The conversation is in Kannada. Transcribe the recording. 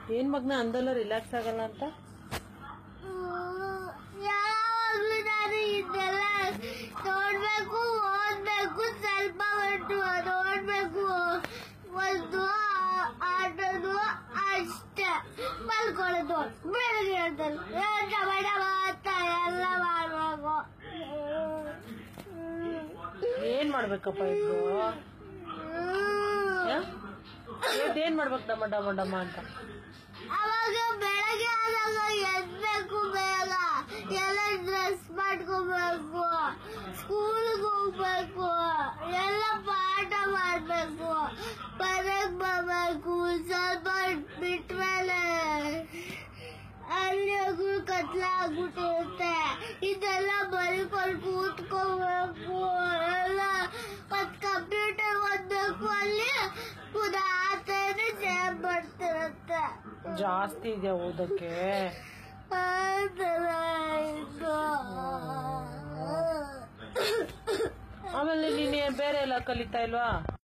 ಏನ್ ಮಗ್ನ ಅಂದಲ್ಲ ರಿಲ್ಯಾಕ್ಸ್ ಆಗಲ್ಲ ಅಂತ ಯಾವಾಗ್ಲೂ ನಾನು ಇದೆಲ್ಲ ನೋಡ್ಬೇಕು ಓದ್ಬೇಕು ಸ್ವಲ್ಪ ಮಟ್ಟು ನೋಡ್ಬೇಕು ಒಂದು ಆ- ಆಟೋದು ಅಷ್ಟೇ ಮಲ್ಕೊಳ್ಳೋದು ಬೆಳಗ್ಗೆ ಹೇಳ್ತಾರೆ ಟಮಾಟ ಮಾತ ಎಲ್ಲ ಮಾಡ್ಬೇಕು ಏನ್ ಮಾಡ್ಬೇಕಪ್ಪ ಇದು ಏನ್ ಮಾಡ್ಬೇಕು ಡಮ್ಮ ಡಮ್ಮ ಡಮ್ಮ ಅಂತ ಅವಾಗ ಬೆಳಗ್ಗೆ ಆದಾಗ ಎದ್ಬೇಕು ಬೇಗ ಎಲ್ಲ ಡ್ರೆಸ್ ಮಾಡ್ಕೋಬೇಕು ಸ್ಕೂಲ್ಗೆ ಹೋಗ್ಬೇಕು ಎಲ್ಲ ಪಾಠ ಮಾಡ್ಬೇಕು ಮನೆಗ್ ಬರ್ಬೇಕು ಸ್ವಲ್ಪ ಬಿಟ್ಮೇಲೆ ಅಲ್ಲಿ ಹೋಗಿ ಕತ್ಲ ಆಗ್ಬಿಟ್ಟಿರುತ್ತೆ ಇದೆಲ್ಲ ಬರೀಕೊಂಡು ಕೂತ್ಕೋಬೇಕು ಎಲ್ಲ ಮತ್ ಕಂಪ್ಯೂಟರ್ ಓದ್ಬೇಕು ಅಲ್ಲಿ ಪುನಃ ಆತನೇ ಸೇವ್ ಮಾಡ್ತಿರುತ್ತೆ ಜಾಸ್ತಿ ಇದೆಯಾ ಓದಕ್ಕೆ ಆ ಥರ ಇದು. ಆಮೇಲೆ ನೀನ್ ಬೇರೆ ಎಲ್ಲ ಕಲಿತಾ ಇಲ್ವಾ